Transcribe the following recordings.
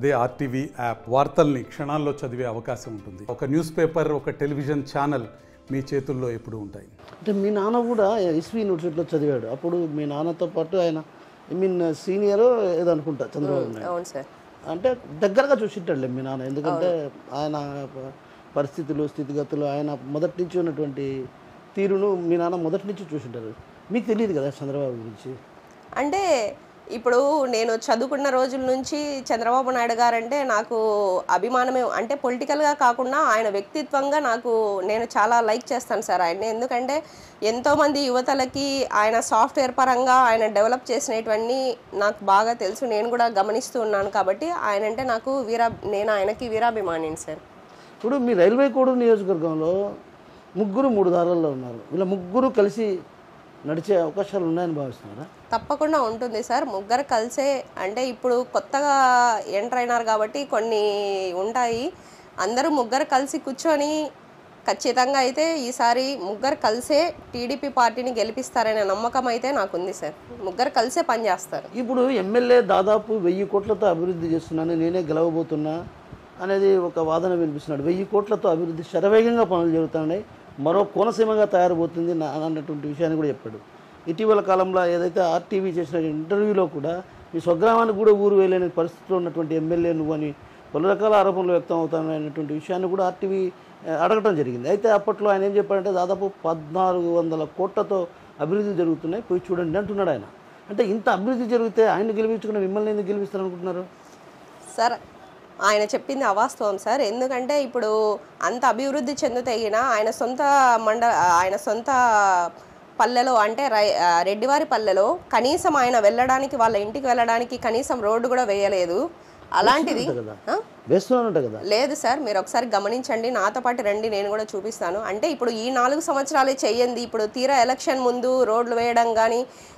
అదే RTV app వార్తల్ని క్షణాల్లో చదివే అవకాశం ఉంటుంది ఒక న్యూస్ పేపర్ ఒక టెలివిజన్ ఛానల్ మీ చేతుల్లో ఎప్పుడూ ఉంటాయి అంటే మీ నాన్న కూడా ఎస్వి యూనివర్సిటీలో చదివాడు అప్పుడు మీ నాన్నతో పాటు ఆయన ఐ మీన్ సీనియర్ ఏదో అనుకుంటా చంద్రబాబు నాయుడు అవును సార్ అంటే దగ్గరగా చూసింటాడులే మీ నాన్న ఎందుకంటే ఆయన ప- పరిస్థితులు స్థితిగతులు ఆయన మొదటి నుంచి ఉన్నటువంటి తీరును మీ నాన్న మొదటి నుంచి చూసింటారు మీకు తెలియదు కదా చంద్రబాబు గురించి అంటే ఇప్పుడు నేను చదువుకున్న రోజుల నుంచి చంద్రబాబు నాయుడు గారంటే నాకు అభిమానమే అంటే పొలిటికల్గా కాకుండా ఆయన వ్యక్తిత్వంగా నాకు నేను చాలా లైక్ చేస్తాను సార్ ఆయన్ని ఎందుకంటే ఎంతోమంది యువతలకి ఆయన సాఫ్ట్వేర్ పరంగా ఆయన డెవలప్ చేసినటువన్నీ నాకు బాగా తెలుసు నేను కూడా గమనిస్తూ ఉన్నాను కాబట్టి ఆయన అంటే నాకు వీరా నేను ఆయనకి వీరాభిమానిని సార్ ఇప్పుడు మీ రైల్వే కోడూరు నియోజకవర్గంలో ముగ్గురు మూడు దారుల్లో ఉన్నారు వీళ్ళ ముగ్గురు కలిసి నడిచే అవకాశాలు ఉన్నాయని భావిస్తున్నారా తప్పకుండా ఉంటుంది సార్ ముగ్గురు కలిసే అంటే ఇప్పుడు కొత్తగా ఎంటర్ అయినారు కాబట్టి కొన్ని ఉంటాయి అందరూ ముగ్గురు కలిసి కూర్చొని ఖచ్చితంగా అయితే ఈసారి ముగ్గురు కలిసే టీడీపీ పార్టీని గెలిపిస్తారనే నమ్మకం అయితే నాకుంది సార్ ముగ్గురు కలిసే పనిచేస్తారు ఇప్పుడు ఎమ్మెల్యే దాదాపు వెయ్యి కోట్లతో అభివృద్ధి చేస్తున్నాను నేనే గెలవబోతున్నా అనేది ఒక వాదన వినిపిస్తున్నాడు వెయ్యి కోట్లతో అభివృద్ధి శరవేగంగా పనులు జరుగుతున్నాయి మరో కోనసీమగా తయారబోతుంది నా- అన్నటువంటి విషయాన్ని కూడా చెప్పాడు ఇటీవల కాలంలో ఏదైతే ఆర్టీవీ చేసిన ఇంటర్వ్యూలో కూడా మీ స్వగ్రామానికి కూడా ఊరు వేయలేని పరిస్థితిలో ఉన్నటువంటి ఎమ్మెల్యే నువ్వు అని పలు రకాల ఆరోపణలు వ్యక్తం అవుతాయనేటువంటి విషయాన్ని కూడా ఆర్టీవీ ఆ, అడగటం జరిగింది అయితే అప్పట్లో ఆయన ఏం చెప్పాడంటే దాదాపు పద్నాలుగు వందల కోట్లతో అభివృద్ధి జరుగుతున్నాయి పోయి చూడండి అంటున్నాడు ఆయన అంటే ఇంత అభివృద్ధి జరిగితే ఆయన గెలిపించుకున్న మిమ్మల్ని ఎందుకు గెలిపిస్తారు అనుకుంటున్నారు సార్ ఆయన చెప్పింది అవాస్తవం సార్ ఎందుకంటే ఇప్పుడు అంత అభివృద్ధి చెందుతగిన ఆయన సొంత మండ ఆయన సొంత పల్లెలో అంటే రై ఆ, రెడ్డివారి పల్లెలో కనీసం ఆయన వెళ్ళడానికి వాళ్ళ ఇంటికి వెళ్ళడానికి కనీసం రోడ్డు కూడా వేయలేదు అలాంటిది కదా ఆ? వేస్తున్నానంట కదా లేదు సార్ మీరు ఒకసారి గమనించండి నాతో పాటు రండి నేను కూడా చూపిస్తాను అంటే ఇప్పుడు ఈ నాలుగు సంవత్సరాలే చెయ్యండి ఇప్పుడు తీరా ఎలక్షన్ ముందు రోడ్లు వేయడం కానీ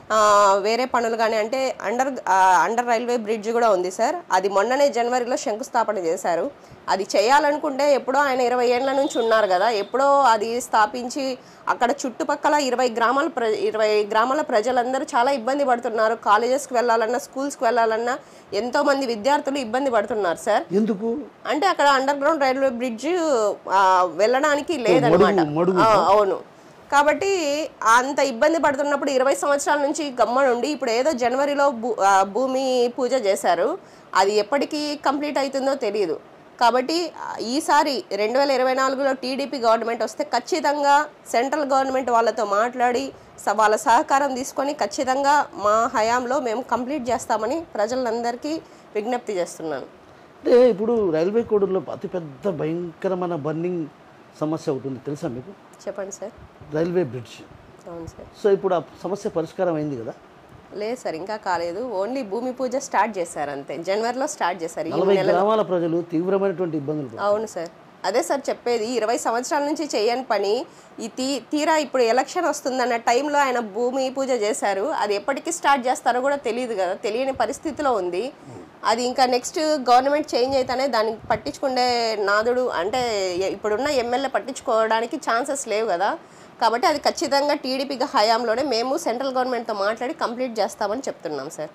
వేరే పనులు కానీ అంటే అండర్ ఆ, అండర్ రైల్వే బ్రిడ్జ్ కూడా ఉంది సార్ అది మొన్ననే జనవరిలో శంకుస్థాపన చేశారు అది చేయాలనుకుంటే ఎప్పుడో ఆయన ఇరవై ఏళ్ళ నుంచి ఉన్నారు కదా ఎప్పుడో అది స్థాపించి అక్కడ చుట్టుపక్కల ఇరవై గ్రామాల ప్ర ఇరవై గ్రామాల ప్రజలందరూ చాలా ఇబ్బంది పడుతున్నారు కాలేజెస్కి వెళ్ళాలన్నా స్కూల్స్కి వెళ్ళాలన్నా ఎంతోమంది విద్యార్థులు ఇబ్బంది పడుతున్నారు సార్ ఎందుకు అంటే అక్కడ అండర్ గ్రౌండ్ రైల్వే బ్రిడ్జ్ ఆ, వెళ్ళడానికి లేదనమాట మడుగు. ఆ, అవును కాబట్టి అంత ఇబ్బంది పడుతున్నప్పుడు ఇరవై సంవత్సరాల నుంచి గమ్మనుండి ఇప్పుడు ఏదో జనవరిలో భూ ఆ, భూమి పూజ చేశారు అది ఎప్పటికీ కంప్లీట్ అవుతుందో తెలియదు కాబట్టి ఆ, ఈసారి రెండు వేల ఇరవై నాలుగులో టీడీపీ గవర్నమెంట్ వస్తే ఖచ్చితంగా సెంట్రల్ గవర్నమెంట్ వాళ్ళతో మాట్లాడి స- వాళ్ళ సహకారం తీసుకొని ఖచ్చితంగా మా హయాంలో మేము కంప్లీట్ చేస్తామని ప్రజలందరికీ విజ్ఞప్తి చేస్తున్నాను అంటే ఇప్పుడు రైల్వే కోడూరులో అతిపెద్ద భయంకరమైన బర్నింగ్ సమస్య అవుతుంది తెలుసా మీకు చెప్పండి సార్ రైల్వే బ్రిడ్జ్ అవును సార్ సో ఇప్పుడు ఆ సమస్య పరిష్కారం అయింది కదా లేదు సార్ ఇంకా కాలేదు ఓన్లీ భూమి పూజ స్టార్ట్ చేశారు అంతే జనవరిలో స్టార్ట్ చేశారు ఈ నలభై నెల గ్రామాల ప్రజలు తీవ్రమైనటువంటి ఇబ్బందులు పడుతున్నారు. అవును సార్ అదే సార్ చెప్పేది ఇరవై సంవత్సరాల నుంచి చేయని పని ఈ తీ తీరా ఇప్పుడు ఎలక్షన్ వస్తుందన్న టైంలో ఆయన భూమి పూజ చేశారు అది ఎప్పటికి స్టార్ట్ చేస్తారో కూడా తెలియదు కదా తెలియని పరిస్థితిలో ఉంది అది ఇంకా నెక్స్ట్ గవర్నమెంట్ చేంజ్ అయితేనే దాన్ని పట్టించుకునే నాదుడు అంటే ఎ- ఇప్పుడున్న ఎమ్మెల్యే పట్టించుకోవడానికి ఛాన్సెస్ లేవు కదా కాబట్టి అది ఖచ్చితంగా టీడీపీ హయాంలోనే మేము సెంట్రల్ గవర్నమెంట్తో మాట్లాడి కంప్లీట్ చేస్తామని చెప్తున్నాం సార్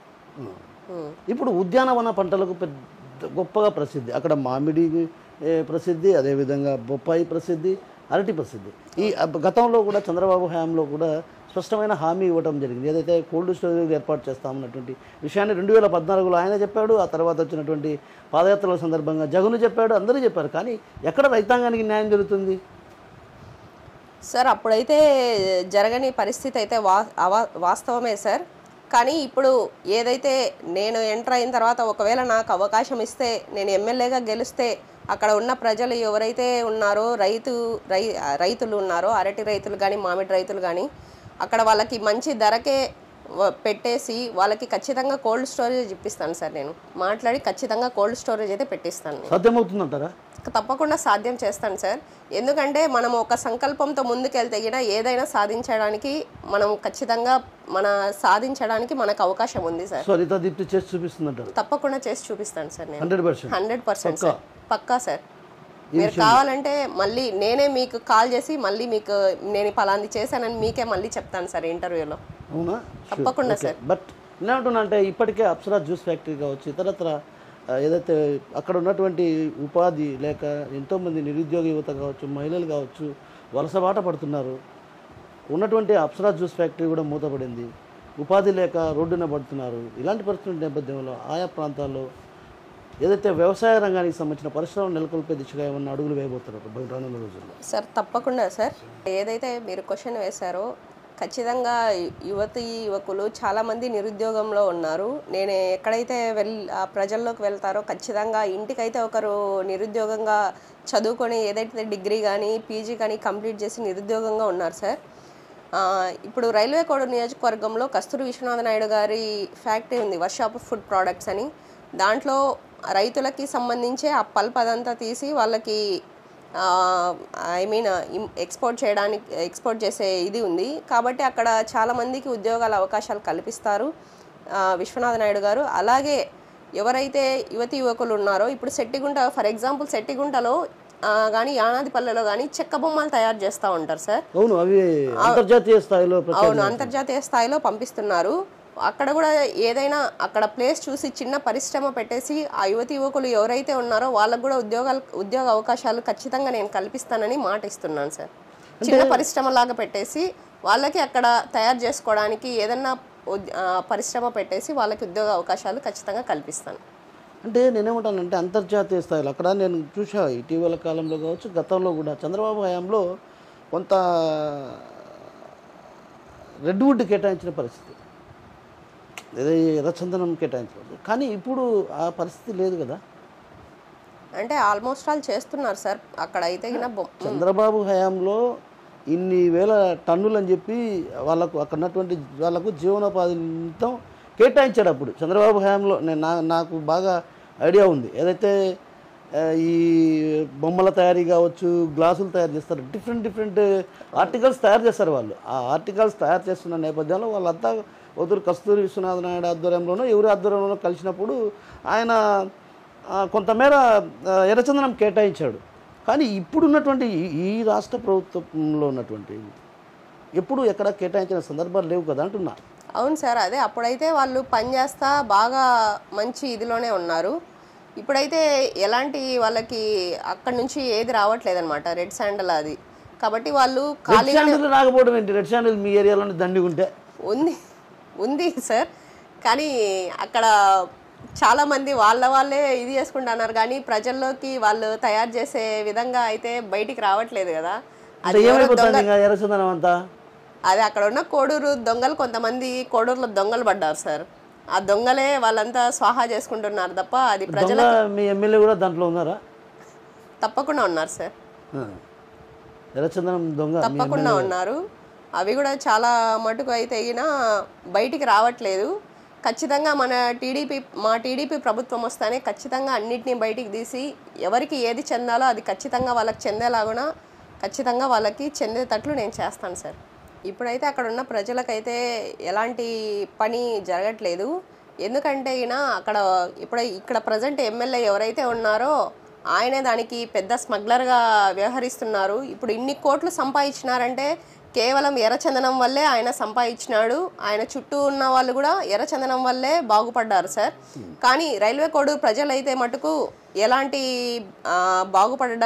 ఉం. ఇప్పుడు ఉద్యానవన పంటలకు పెద్ద గొప్పగా ప్రసిద్ధి అక్కడ మామిడి ఏ, ప్రసిద్ధి అదేవిధంగా బొప్పాయి ప్రసిద్ధి అరటి ప్రసిద్ధి ఈ అబ్- గతంలో కూడా చంద్రబాబు హయాంలో కూడా స్పష్టమైన హామీ ఇవ్వడం జరిగింది ఏదైతే కోల్డ్ స్టోరేజ్ ఏర్పాటు చేస్తామన్నటువంటి విషయాన్ని రెండు వేల పద్నాలుగులో ఆయన చెప్పాడు ఆ తర్వాత వచ్చినటువంటి పాదయాత్రల సందర్భంగా జగన్ చెప్పాడు అందరూ చెప్పారు కానీ ఎక్కడ రైతాంగానికి న్యాయం జరుగుతుంది సార్ అప్పుడైతే జరగని పరిస్థితి అయితే వా అవా- వాస్తవమే సార్ కానీ ఇప్పుడు ఏదైతే నేను ఎంటర్ అయిన తర్వాత ఒకవేళ నాకు అవకాశం ఇస్తే నేను ఎమ్మెల్యేగా గెలిస్తే అక్కడ ఉన్న ప్రజలు ఎవరైతే ఉన్నారో రైతు రై రైతులు ఉన్నారో అరటి రైతులు కానీ మామిడి రైతులు కానీ అక్కడ వాళ్ళకి మంచి ధరకే వ- పెట్టేసి వాళ్ళకి ఖచ్చితంగా కోల్డ్ స్టోరేజ్ ఇప్పిస్తాను సార్ నేను మాట్లాడి ఖచ్చితంగా కోల్డ్ స్టోరేజ్ అయితే పెట్టిస్తాను నేను. సాధ్యమవుతుందంటారా తప్పకుండా సాధ్యం చేస్తాను సార్ ఎందుకంటే మనం ఒక సంకల్పంతో ముందుకెళ్తే గిన ఏదైనా సాధించడానికి మనం ఖచ్చితంగా మన సాధించడానికి మనకు అవకాశం ఉంది సార్ సో రితా దీప్తి చేసి చూపిస్తుందంటారు తప్పకుండా చేసి చూపిస్తాను సార్ నేను hundred percent hundred percent sir పక్కా సార్ మీరు కావాలంటే మళ్ళీ నేనే మీకు కాల్ చేసి మళ్ళీ మీకు నేను ఈ పలాంది చేశానని మీకే మళ్ళీ చెప్తాను సార్ ఇంటర్వ్యూలో అవునా తప్పకుండా సార్ బట్ నేనంటున్నా అంటే ఇప్పటికే అప్సరా జ్యూస్ ఫ్యాక్టరీ కావచ్చు ఇతరత్ర ఆ, ఏదైతే అక్కడ ఉన్నటువంటి ఉపాధి లేక ఎంతోమంది నిరుద్యోగ యువత కావచ్చు మహిళలు కావచ్చు వలసబాట పడుతున్నారు ఉన్నటువంటి అప్సరా జ్యూస్ ఫ్యాక్టరీ కూడా మూతపడింది ఉపాధి లేక రోడ్డున పడుతున్నారు ఇలాంటి పరిస్థితుల నేపథ్యంలో ఆయా ప్రాంతాల్లో ఏదైతే వ్యవసాయ రంగానికి సంబంధించిన పరిశ్రమలు నెలకొల్పే దిశగా ఏమన్నా అడుగులు వేయబోతున్నారు బయట రానున్న రోజుల్లో సార్ తప్పకుండా సార్ ఏదైతే మీరు క్వశ్చన్ వేశారో ఖచ్చితంగా యువతి యువకులు చాలామంది నిరుద్యోగంలో ఉన్నారు నేను ఎక్కడైతే వెల్ ఆ ప్రజల్లోకి వెళ్తారో ఖచ్చితంగా ఇంటికైతే ఒకరు నిరుద్యోగంగా చదువుకొని ఏదైతే డిగ్రీ కానీ పీజీ కానీ కంప్లీట్ చేసి నిరుద్యోగంగా ఉన్నారు సార్ ఆ, ఇప్పుడు రైల్వే కోడ్ నియోజకవర్గంలో కస్తూరి విశ్వనాథ నాయుడు గారి ఫ్యాక్టరీ ఉంది వర్షాప్ ఫుడ్ ప్రోడక్ట్స్ అని దాంట్లో రైతులకి సంబంధించే ఆ పల్ప్ అదంతా తీసి వాళ్ళకి ఐ మీన్ ఎక్స్పోర్ట్ చేయడానికి ఎక్స్పోర్ట్ చేసే ఇది ఉంది కాబట్టి అక్కడ చాలామందికి ఉద్యోగాల అవకాశాలు కల్పిస్తారు ఆ, విశ్వనాథ నాయుడు గారు అలాగే ఎవరైతే యువతి యువకులు ఉన్నారో ఇప్పుడు సెట్టిగుంట ఫర్ ఎగ్జాంపుల్ సెట్టిగుంటలో కానీ యానాదిపల్లెలో కానీ చెక్క బొమ్మలు తయారు చేస్తూ ఉంటారు సార్ అవును అవి అంతర్జాతీయ స్థాయిలో ప్రచారం అవును అంతర్జాతీయ స్థాయిలో పంపిస్తున్నారు అక్కడ కూడా ఏదైనా అక్కడ ప్లేస్ చూసి చిన్న పరిశ్రమ పెట్టేసి ఆ యువతి యువకులు ఎవరైతే ఉన్నారో వాళ్ళకు కూడా ఉద్యోగాలు ఉద్యోగ అవకాశాలు ఖచ్చితంగా నేను కల్పిస్తానని మాట ఇస్తున్నాను సార్ చిన్న పరిశ్రమ లాగా పెట్టేసి వాళ్ళకి అక్కడ తయారు చేసుకోవడానికి ఏదన్నా ఉద్- ఆ, పరిశ్రమ పెట్టేసి వాళ్ళకి ఉద్యోగ అవకాశాలు ఖచ్చితంగా కల్పిస్తాను అంటే నేనేమంటానంటే అంతర్జాతీయ స్థాయిలో అక్కడ నేను చూసా ఇటీవల కాలంలో కావచ్చు గతంలో కూడా చంద్రబాబు హయాంలో కొంత రెడ్ వుడ్ కేటాయించిన పరిస్థితి లేదా ఎర్రచందనం కేటాయించలేదు కానీ ఇప్పుడు ఆ పరిస్థితి లేదు కదా అంటే ఆల్మోస్ట్ ఆల్ చేస్తున్నారు సార్ అక్కడ అయితే గిన బొ- చంద్రబాబు హయాంలో ఇన్ని వేల టన్నులు అని చెప్పి వాళ్ళకు అక్కడ ఉన్నటువంటి వాళ్ళకు జీవనోపాధి నిమిత్తం కేటాయించాడు అప్పుడు చంద్రబాబు హయాంలో నేను నా నాకు బాగా ఐడియా ఉంది ఏదైతే ఆ, ఈ బొమ్మల తయారీ కావచ్చు గ్లాసులు తయారు చేస్తారు డిఫరెంట్ డిఫరెంట్ ఆర్టికల్స్ తయారు చేస్తారు వాళ్ళు ఆ ఆర్టికల్స్ తయారు చేస్తున్న నేపథ్యంలో వాళ్ళంతా వదురు కస్తూరి విశ్వనాథ నాయుడు ఆధ్వర్యంలోనో ఎవరి ఆధ్వర్యంలోనో కలిసినప్పుడు ఆయన ఆ, కొంతమేర ఆ, ఎర్రచందనం కేటాయించాడు కానీ ఇప్పుడున్నటువంటి ఈ- ఈ రాష్ట్ర ప్రభుత్వంలో ఉన్నటువంటి ఎప్పుడు ఎక్కడ కేటాయించిన సందర్భాలు లేవు కదా అంటున్నా అవును సార్ అదే అప్పుడైతే వాళ్ళు పని చేస్తా బాగా మంచి ఇదిలోనే ఉన్నారు ఇప్పుడైతే ఎలాంటి వాళ్ళకి అక్కడ నుంచి ఏది రావట్లేదు అనమాట రెడ్ శాండల్ అది కాబట్టి వాళ్ళు రెడ్ ఖాళీ శాండిల్ రాకపోవడం ఏంటి రెడ్ శాండిల్ మీ ఏరియాలోనే దండి ఉంటే ఉంది ఉంది సార్ కానీ అక్కడ చాలా మంది వాళ్ళ వాళ్ళే ఇది చేసుకుంటున్నారు కానీ ప్రజల్లోకి వాళ్ళు తయారు చేసే విధంగా అయితే బయటికి రావట్లేదు కదా అంటే అది ఎవరో ఏమైపోతుంది ఇంకా ఎర్రచందనం అంతా అది అక్కడ ఉన్న కోడూరు దొంగలు కొంతమంది కోడూరులో దొంగలు పడ్డారు సార్ ఆ దొంగలే వాళ్ళంతా స్వాహా చేసుకుంటున్నారు తప్ప అది ప్రజల దొంగ మీ ఎమ్మెల్యే కూడా దాంట్లో ఉన్నారా తప్పకుండా ఉన్నారు సార్ ఆ. ఎర్రచందనం దొంగ మీ తప్పకుండా ఉన్నారు అవి కూడా చాలా మటుకు అయితే అయినా బయటికి రావట్లేదు ఖచ్చితంగా మన టీడీపీ మా టీడీపీ ప్రభుత్వం వస్తానే ఖచ్చితంగా అన్నిటినీ బయటికి తీసి ఎవరికి ఏది చెందాలో అది ఖచ్చితంగా వాళ్ళకి చెందేలాగున ఖచ్చితంగా వాళ్ళకి చెందేటట్లు నేను చేస్తాను సార్ ఇప్పుడైతే అక్కడ ఉన్న ప్రజలకైతే ఎలాంటి పని జరగట్లేదు ఎందుకంటే ఈయన అక్కడ ఇప్పుడు ఇక్కడ ప్రజెంట్ ఎమ్మెల్యే ఎవరైతే ఉన్నారో ఆయనే దానికి పెద్ద స్మగ్లర్గా వ్యవహరిస్తున్నారు ఇప్పుడు ఇన్ని కోట్లు సంపాదించినారంటే కేవలం ఎర్రచందనం వల్లే ఆయన సంపాదించినాడు ఆయన చుట్టూ ఉన్న వాళ్ళు కూడా ఎర్రచందనం వల్లే బాగుపడ్డారు సార్ కానీ రైల్వే కోడ్ ప్రజలైతే మటుకు ఎలాంటి ఆ, బాగుపడ్డ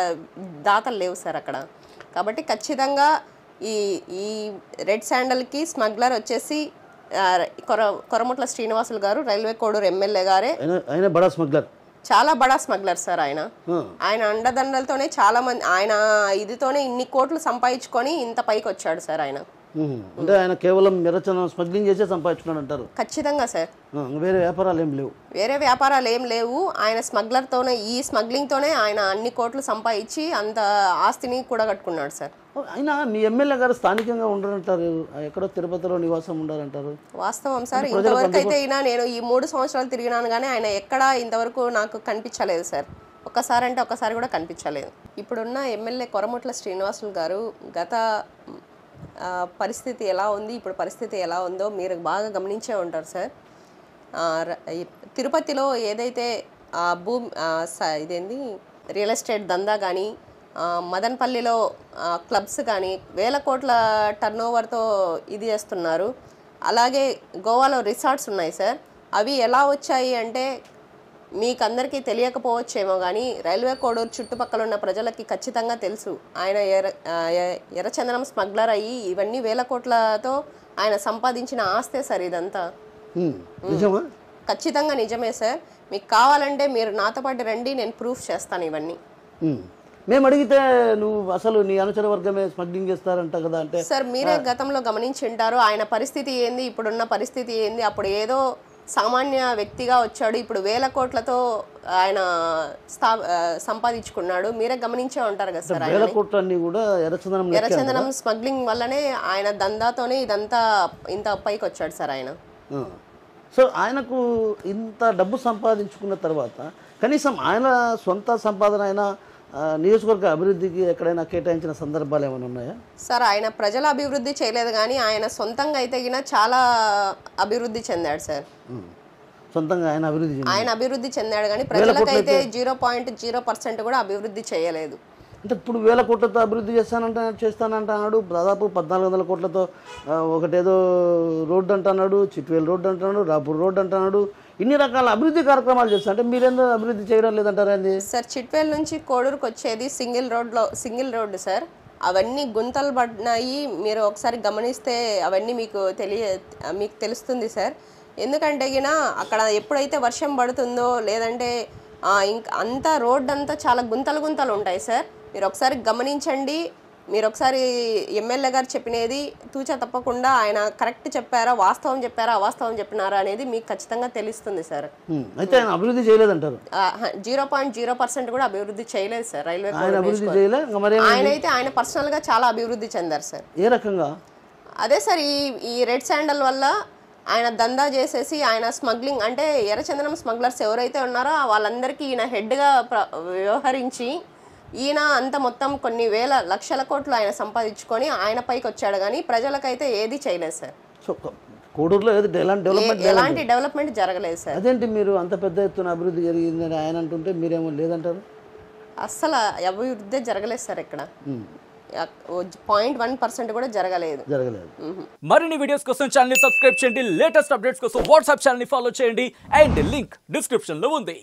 దాతలు లేవు సార్ అక్కడ కాబట్టి ఖచ్చితంగా ఈ ఈ రెడ్ శాండల్కి స్మగ్లర్ వచ్చేసి ఆ, కొర కొరముట్ల శ్రీనివాసులు గారు రైల్వే కోడూరు ఎమ్మెల్యే గారే ఆయన ఆయన బడా స్మగ్లర్ చాలా బడా స్మగ్లర్ సార్ ఆయన ఆ. ఆయన అండదండలతోనే చాలా మంది ఆయన ఇదితోనే ఇన్ని కోట్లు సంపాదించుకొని ఇంత పైకి వచ్చాడు సార్ ఆయన ఉహు. అంటే ఆయన కేవలం ఎర్రచందనం స్మగ్లింగ్ చేసే సంపాదించుకున్నాడు అంటారు ఖచ్చితంగా సార్ ఆ, వేరే వ్యాపారాలు ఏం లేవు వేరే వ్యాపారాలు ఏం లేవు ఆయన స్మగ్లర్తోనే ఈ స్మగ్లింగ్తోనే ఆయన అన్ని కోట్లు సంపాదించి అంత ఆస్తిని కూడా కట్టుకున్నాడు సార్ అయినా మీ ఎమ్మెల్యే గారు స్థానికంగా ఉండరంటారు ఎక్కడో తిరుపతిలో నివాసం ఉండాలంటారు వాస్తవం సార్ ఇంతవరకు అయితే అయినా నేను ఈ మూడు సంవత్సరాలు తిరిగినాను కానీ ఆయన ఎక్కడా ఇంతవరకు నాకు కనిపించలేదు సార్ ఒక్కసారి అంటే ఒక్కసారి కూడా కనిపించలేదు ఇప్పుడున్న ఎమ్మెల్యే కొరముట్ల శ్రీనివాసులు గారు గత ఆ, పరిస్థితి ఎలా ఉంది ఇప్పుడు పరిస్థితి ఎలా ఉందో మీరు బాగా గమనించే ఉంటారు సార్ ఆ, ర- ఈ తిరుపతిలో ఏదైతే ఆ భూమి ఆ, స- ఇదేంది రియల్ ఎస్టేట్ దందా కానీ మదన్పల్లిలో ఆ, క్లబ్స్ కానీ వేల కోట్ల టర్న్ ఓవర్తో ఇది చేస్తున్నారు అలాగే గోవాలో రిసార్ట్స్ ఉన్నాయి సార్ అవి ఎలా వచ్చాయి అంటే మీకు అందరికీ తెలియకపోవచ్చేమో కానీ రైల్వే కోడూరు చుట్టుపక్కల ఉన్న ప్రజలకి ఖచ్చితంగా తెలుసు ఆయన ఎర్ర ఆ, ఎ- ఎర్రచందనం స్మగ్లర్ అయ్యి ఇవన్నీ వేల కోట్లతో ఆయన సంపాదించిన ఆస్తే సార్ ఇదంతా ఉమ్, నిజమా ఖచ్చితంగా నిజమే సార్ మీకు కావాలంటే మీరు నాతో పాటు రండి నేను ప్రూఫ్ చేస్తాను ఇవన్నీ ఉమ్. మేము అడిగితే నువ్వు అసలు నీ అనుచర వర్గమే స్మగ్లింగ్ చేస్తారంట కదా అంటే సార్ మీరే గతంలో గమనించి ఉంటారు ఆయన పరిస్థితి ఏంది ఇప్పుడున్న పరిస్థితి ఏంది అప్పుడు ఏదో సామాన్య వ్యక్తిగా వచ్చాడు ఇప్పుడు వేల కోట్లతో ఆయన స్థా ఆ, సంపాదించుకున్నాడు మీరే గమనించే ఉంటారు కదా సార్ వేల ఆయన కోట్లన్నీ కూడా ఎర్రచందనం లెక్కే ఎర్రచందనం స్మగ్లింగ్ వల్లనే ఆయన దందాతోనే ఇదంతా ఇంత పైకి వచ్చాడు సార్ ఆయన ఆ. సో ఆయనకు ఇంత డబ్బు సంపాదించుకున్న తర్వాత కనీసం ఆయన సొంత సంపాదన అయినా ఆ, నియోజకవర్గ అభివృద్ధికి ఎక్కడైనా కేటాయించిన సందర్భాలు ఏమైనా ఉన్నాయా సార్ ఆయన ప్రజల అభివృద్ధి చేయలేదు కానీ ఆయన సొంతంగా అయితే గిన చాలా అభివృద్ధి చెందాడు సార్ ఉమ్. సొంతంగా ఆయన అభివృద్ధి చెంది ఆయన అభివృద్ధి చెందాడు కానీ ప్రజలకైతే జీరో పాయింట్ జీరో పర్సెంట్ కూడా అభివృద్ధి చేయలేదు అంటే ఇప్పుడు వేల కోట్లతో అభివృద్ధి చేస్తానంట చేస్తానంటున్నాడు దాదాపు పద్నాలుగు వందల కోట్లతో ఆ, ఒకటేదో రోడ్డు అంటున్నాడు చిట్వేలు రోడ్డు అంటున్నాడు రాపూర్ రోడ్డు అంటున్నాడు ఇన్ని రకాల అభివృద్ధి కార్యక్రమాలు చేస్తా అంటే మీరేందో అభివృద్ధి చేయడం లేదంటారా అండి సార్ చిట్వేల్ నుంచి కోడూరుకు వచ్చేది సింగిల్ రోడ్లో సింగిల్ రోడ్డు సార్ అవన్నీ గుంతలు పడినాయి మీరు ఒకసారి గమనిస్తే అవన్నీ మీకు తెలియ మీకు తెలుస్తుంది సార్ ఎందుకంటే గిన అక్కడ ఎప్పుడైతే వర్షం పడుతుందో లేదంటే ఇంకా అంతా రోడ్ అంతా చాలా గుంతలు గుంతలు ఉంటాయి సార్ మీరు ఒకసారి గమనించండి మీరు ఒకసారి ఎమ్మెల్యే గారు చెప్పినది తూచా తప్పకుండా ఆయన కరెక్ట్ చెప్పారా వాస్తవం చెప్పారా అవాస్తవం చెప్పినారా అనేది మీకు ఖచ్చితంగా తెలుస్తుంది సార్ ఉమ్. అయితే ఆయన అభివృద్ధి చేయలేదంటారు జీరో పాయింట్ జీరో పర్సెంట్ కూడా అభివృద్ధి చేయలేదు సార్ రైల్వే ఆయన అభివృద్ధి చేయలే ఇంకా మరేం ఆయన అయితే ఆయన పర్సనల్ గా చాలా అభివృద్ధి చెందారు సార్ ఏ రకంగా అదే సార్ ఈ ఈ రెడ్ శాండల్ వల్ల ఆయన దందా చేసేసి ఆయన స్మగ్లింగ్ అంటే ఎర్రచందనం స్మగ్లర్స్ ఎవరైతే ఉన్నారో వాళ్ళందరికీ ఈయన హెడ్గా ప్ర వ్యవహరించి ఈయన అంత మొత్తం కొన్ని వేల లక్షల కోట్లు ఆయన సంపాదించుకొని ఆయన పైకి వచ్చాడు కానీ ప్రజలకైతే ఏది చేయలేదు సార్ సో కొ- కోడూరులో ఏది ఎలాంటి డెవలప్మెంట్ ఏ- ఎలాంటి డెవలప్మెంట్ జరగలేదు సార్ అదేంటి మీరు అంత పెద్ద ఎత్తున అభివృద్ధి జరిగిందని ఆయన అంటుంటే మీరేమో లేదంటారు అస్సలు అభివృద్ధి జరగలేదు సార్ ఇక్కడ పాయింట్ వన్ పర్సెంట్ కూడా జరగలేదు జరగలేదు మరిన్ని వీడియోస్ కోసం ఛానల్ సబ్స్క్రైబ్ చేయండి లేటెస్ట్ అప్డేట్స్ కోసం వాట్సాప్ ఛానల్ ఫాలో చేయండి అండ్ లింక్ డిస్క్రిప్షన్ లో ఉంది